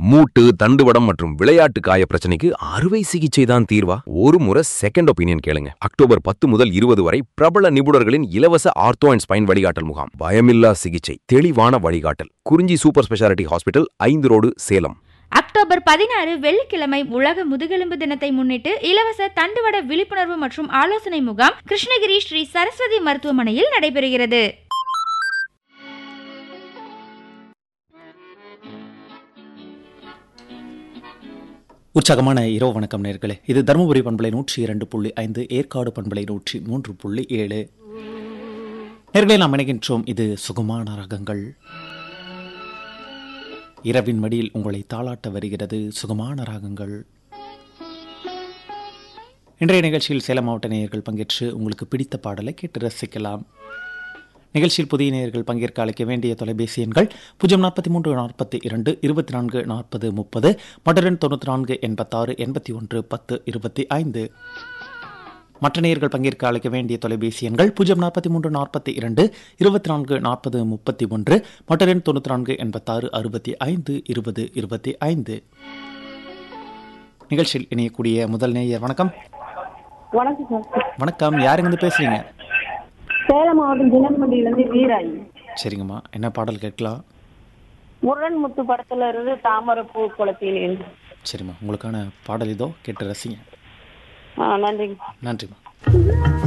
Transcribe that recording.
மூட்டு தண்டுவடம் மற்றும் விளையாட்டு காய பிரச்சனைக்கு அறுவை சிகிச்சை தான் தீர்வா ஒரு முறை செகண்ட் ஒப்பீனியன் கேளுங்க அக்டோபர் பத்து முதல் இருபது வரை பிரபல நிபுணர்களின் இலவச ஆர்த்தோ அண்ட் ஸ்பைன் வழிகாட்டல் முகாம் பயமில்லா சிகிச்சை தெளிவான வழிகாட்டல் குறிஞ்சி சூப்பர் ஸ்பெஷாலிட்டி ஹாஸ்பிட்டல் ஐந்து ரோடு சேலம் அக்டோபர் பதினாறு வெள்ளிக்கிழமை உலக முதுகெலும்பு தினத்தை முன்னிட்டு இலவச தண்டுவட விழிப்புணர்வு மற்றும் ஆலோசனை முகாம் கிருஷ்ணகிரி ஸ்ரீ சரஸ்வதி மருத்துவமனையில் நடைபெறுகிறது உற்சாகமான இரவு வணக்கம் நேர்களே இது தருமபுரி பண்பலை நூற்றி இரண்டு புள்ளி ஐந்து ஏற்காடு பண்பலை நூற்றி மூன்று புள்ளி ஏழு நேர்களே நாம் இணைகின்றோம் இது சுகமான ரகங்கள் இரவின் மடியில் உங்களை தாளாட்ட வருகிறது சுகமான ராகங்கள் இன்றைய நிகழ்ச்சியில் சேலம் மாவட்ட நேயர்கள் பங்கேற்று உங்களுக்கு பிடித்த பாடலை கேட்டு ரசிக்கலாம் நிகழ்ச்சியில் புதிய நேயர்கள் பங்கேற்க அழைக்க வேண்டிய தொலைபேசி எண்கள் பூஜ்ஜியம் நாற்பத்தி மூன்று நாற்பத்தி இரண்டு இருபத்தி நான்கு நாற்பது முப்பது மற்றொரு தொண்ணூற்றி நான்கு எண்பத்தாறு எண்பத்தி ஒன்று பத்து இருபத்தி ஐந்து மற்ற நேயர்கள் பங்கேற்க அழைக்க வேண்டிய தொலைபேசி எண்கள் பூஜ்ஜியம் நாற்பத்தி மூன்று நாற்பத்தி இரண்டு இருபத்தி நான்கு நாற்பது முப்பத்தி ஒன்று மற்றொரு தொண்ணூற்றி நான்கு எண்பத்தாறு அறுபத்தி ஐந்து இருபது இருபத்தி ஐந்து நிகழ்ச்சியில் இணையக்கூடிய முதல் நேயர் வணக்கம் வணக்கம் சார் வணக்கம் யாருங்க பேசுறீங்க சேலம் மாவட்டம் தினமண்டியிலேருந்து வீராயி சரிங்கம்மா என்ன பாடல் கேட்கலாம் முருகன் முத்து படத்துல இருந்து தாமரை பூ குளத்திலேன் சரிம்மா உங்களுக்கான பாடல் இதோ கேட்டு ரசிங்க ஆ நன்றிங்க நன்றிம்மா